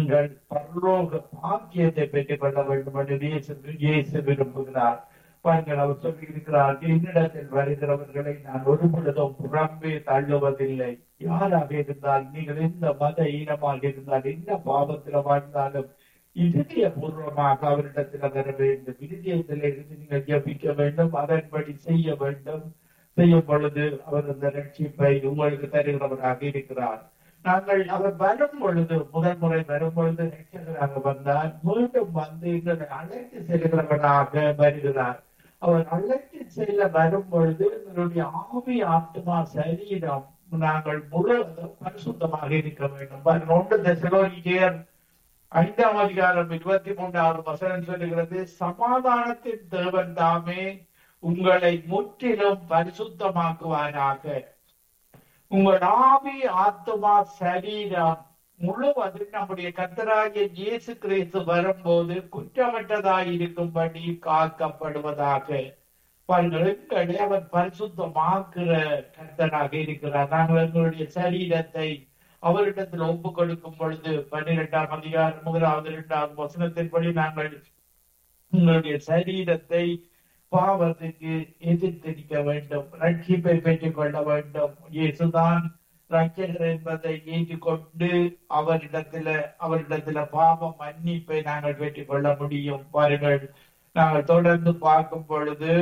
நீங்கள் பரலோக பாக்கியத்தை பெற்றுக் கொள்ள வேண்டும் என்று இயேசு இயேசு விரும்புகிறார் பாருங்கள் அவர் சொல்லியிருக்கிறார் என்னிடத்தில் வருகிறவர்களை நான் ஒரு பொழுதும் புறம்பே தள்ளுவதில்லை யாராக இருந்தால் நீங்கள் எந்த மத ஈனமாக இருந்தால் என்ன பாவத்தில் வாழ்ந்தாலும் இதய பூர்வமாக அவரிடத்தில் வர வேண்டும் இதயத்தில் இருந்து நீங்கள் ஜபிக்க வேண்டும் அதன்படி செய்ய வேண்டும் செய்யும் பொழுது அவர் அந்த ரட்சிப்பை உங்களுக்கு தருகிறவராக இருக்கிறார் நாங்கள் அவர் வரும் பொழுது முதல் முறை வரும் பொழுது ரட்சகராக வந்தால் மீண்டும் வந்து எங்களை அழைத்து செல்கிறவராக வருகிறார் அவர் அழைத்து செல்ல வரும் பொழுது எங்களுடைய ஆவி ஆத்மா சரீரம் நாங்கள் முழுவதும் பரிசுத்தமாக இருக்க வேண்டும் ஒன்று தெசலோனிக்கேயர் ஐந்தாம் அதிகாரம் இருபத்தி மூன்றாவது வசனம் சொல்லுகிறது சமாதானத்தின் தேவன் தாமே உங்களை முற்றிலும் பரிசுத்தமாக்குவாராக உங்கள் ஆவி ஆத்மா சரீரம் முழுவதும் நம்முடைய கத்தராகிய இயேசு கிறிஸ்து வரும்போது குற்றமற்றதாய் இருக்கும்படி காக்கப்படுவதாக எங்களை அவர் பரிசுத்தமாக்குற கத்தராக இருக்கிறார் நாங்கள் எங்களுடைய சரீரத்தை அவரிடத்தில் ஒப்பு கொடுக்கும் பொழுது பன்னிரெண்டாம் அதிகாரம் முதலாவது இரண்டாவது வசனத்தின்படி நாங்கள் உங்களுடைய சரீரத்தை பாவத்துக்கு எதிர்த்திருக்க வேண்டும் ரட்சிப்பை பெற்றுக் கொள்ள வேண்டும் இயேசுதான் ரட்சகர் என்பதை ஏற்றுக்கொண்டு அவரிடத்துல அவரிடத்துல பாவ மன்னிப்பை நாங்கள் பெற்றுக் கொள்ள முடியும் பாருங்கள் நாங்கள் தொடர்ந்து பார்க்கும் பொழுது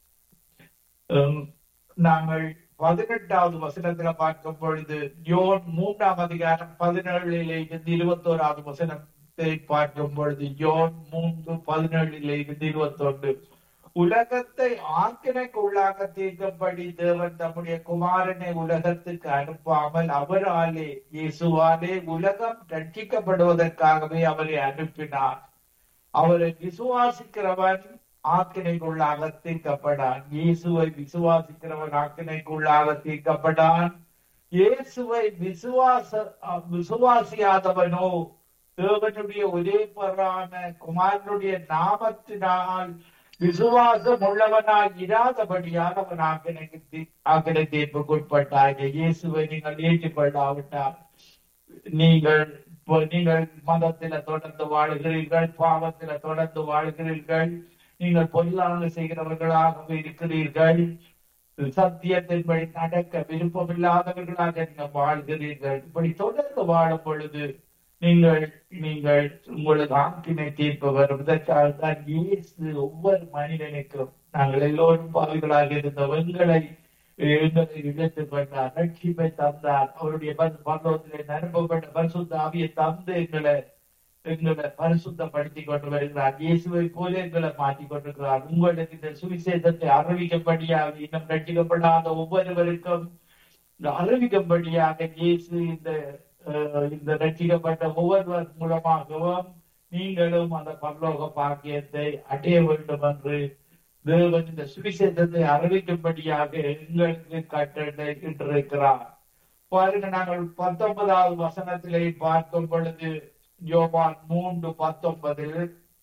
நாங்கள் பதினெட்டாவது வசனத்துல பார்க்கும் பொழுது யோன் மூன்றாம் அதிகாரம் பதினேழுல இருந்து இருபத்தோராவது வசனத்தை பார்க்கும் பொழுது யோன் மூன்று பதினேழுல இருந்து இருபத்தொன்று உலகத்தை ஆக்கினைக்கு உள்ளாக தீர்க்கும்படி தேவன் தம்முடைய குமாரனை உலகத்துக்கு அனுப்பாமல் அவராலே இயேசுவாலே உலகம் ரட்சிக்கப்படுவதற்காகவே அவரை அனுப்பினார் அவரை விசுவாசிக்கிறவன் ஆக்கினைக்குள்ளாக தீர்க்கப்படான் இயேசுவை விசுவாசிக்கிறவன் ஆக்கினைக்குள்ளாக தீர்க்கப்படான் இயேசுவை விசுவாச விசுவாசியாதவனோ தேவனுடைய ஒரே பரான குமாரனுடைய நாமத்தினால் விசுவாசம் உள்ளவனாய் இராதபடியாக அவன் ஆக்கினைக்கு ஆக்கினை தீர்ப்புக்குட்பட்டாக இயேசுவை நீங்கள் ஏற்றுக்கொள்ளாவிட்டால் நீங்கள் நீங்கள் மதத்தில தொடர்ந்து வாழுகிறீர்கள் பாவத்தில தொடர்ந்து வாழ்கிறீர்கள் நீங்கள் பொல்லாங்கு செய்கிறவர்களாக இருக்கிறீர்கள் சத்தியத்தின்படி நடக்க விருப்பமில்லாதவர்களாக நீங்கள் வாழ்கிறீர்கள் இப்படி தொடர்ந்து வாழும் பொழுது நீங்கள் நீங்கள் உங்களுக்கு ஆக்கினை தீர்ப்பு வரும் இதற்காக தான் இயேசு ஒவ்வொரு மனிதனுக்கும் நாங்கள் எல்லோரும் பாவிகளாக இருந்த எங்களை எங்களை இழத்துக் கொண்டார் ரட்சிப்பை தந்தார் அவருடைய பரலோகத்திலே நிரப்பப்பட்ட பரிசுத்த ஆவியை தந்து எங்களை எங்களை பரிசுத்தப்படுத்திக் கொண்டு வருகிறார் இயேசுவை போல எங்களை மாற்றிக் கொண்டிருக்கிறார் உங்களுக்கு இந்த சுவிசேஷத்தை அறிவிக்கப்படியாக இன்னும் ரட்சிக்கப்படாத ஒவ்வொருவருக்கும் அறிவிக்கும்படியாக இயேசு இந்த இந்த ரட்சிக்கப்பட்ட ஒவ்வொருவர் மூலமாகவும் நீங்களும் அந்த பரலோக பாக்கியத்தை அடைய வேண்டும் என்று தேவன் இந்த சுவிசேஷத்தை அறிவிக்கும்படியாக எங்களுக்கு கட்டிருக்கிறார் பாருங்க நாங்கள் பத்தொன்பதாவது வசனத்திலே பார்க்கும் பொழுது யோவான் மூன்று பத்தொன்பதில்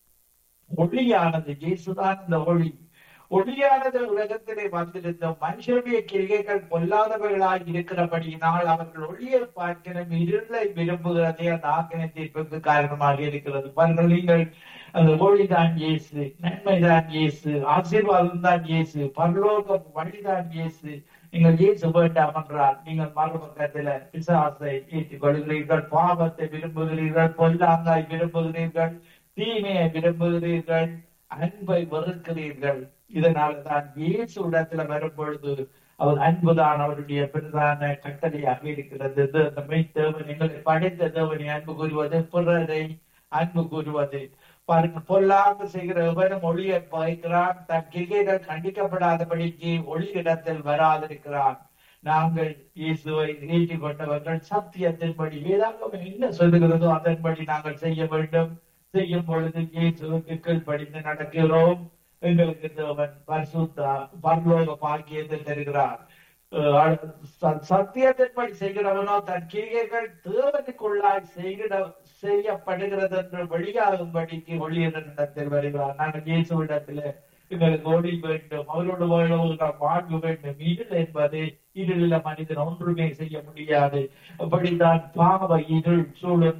ஒளியானது இயேசுதான் இந்த ஒளி ஒளியானது உலகத்திலே வந்திருந்த மனுஷனுடைய கிரிகைகள் பொல்லாதவர்களாய் இருக்கிறபடியினால் அவர்கள் ஒளியை பார்க்கணும் இருளை விரும்புகிறதே அந்த ஆக்கினை தீர்ப்புக்கு காரணமாக இருக்கிறது பாருங்கள் நீங்கள் அந்த ஒளிதான் இயேசு நன்மைதான் இயேசு ஆசீர்வாதம் தான் இயேசு பரலோகம் வழிதான் இயேசு நீங்கள் இயேசு வேண்டாம் என்றால் நீங்கள் மறுபக்கத்துல பிசாசை ஏற்றுக் கொள்கிறீர்கள் பாவத்தை விரும்புகிறீர்கள் பொல்லாங்காய் விரும்புகிறீர்கள் தீமையை விரும்புகிறீர்கள் அன்பை வெறுக்கிறீர்கள் இதனாலதான் இயேசு இடத்துல வரும் பொழுது அவர் அன்புதான் அவருடைய பிரதான கட்டளையாக இருக்கிறது அந்த மெய்த்தேவன் எங்களை படைத்த தேவனை அன்பு கூறுவது பிறரை அன்பு கூறுவது பாருங்க பொல்லாங்கு செய்கிற எவரும் ஒளியை பாய்க்கிறான் தன் கிரிகைகள் கண்டிக்கப்படாதபடிக்கு ஒளி இடத்தில் வராதிருக்கிறான் நாங்கள் இயேசுவை ஏற்றிக் கொண்டவர்கள் சத்தியத்தின்படி வேதாங்கம் என்ன சொல்லுகிறதோ அதன்படி நாங்கள் செய்ய வேண்டும் செய்யும் பொழுது இயேசுவுக்கு கீழ்ப்படிந்து நடக்கிறோம் எங்களுக்கு தேவன் பரிசுத்த பரலோக பாக்கியத்தை தருகிறார் சத்தியத்தின்படி செய்கிறவனோ தன் கிரிகைகள் தேவனுக்குள்ளாய் செய்கிற செய்யப்படுகிறது என்று வெளியாகும்படிக்கு ஒளியிடத்தில் வருகிறார் நாங்கள் இயேசுவிடத்துல எங்களுக்கு ஒளி வேண்டும் அவரோடு வாழ்வுகிற வாழ்வு வேண்டும் இருள் என்பது இருளில மனிதன் ஒன்றுமே செய்ய முடியாது அப்படித்தான் பாவ இருள் சூழல்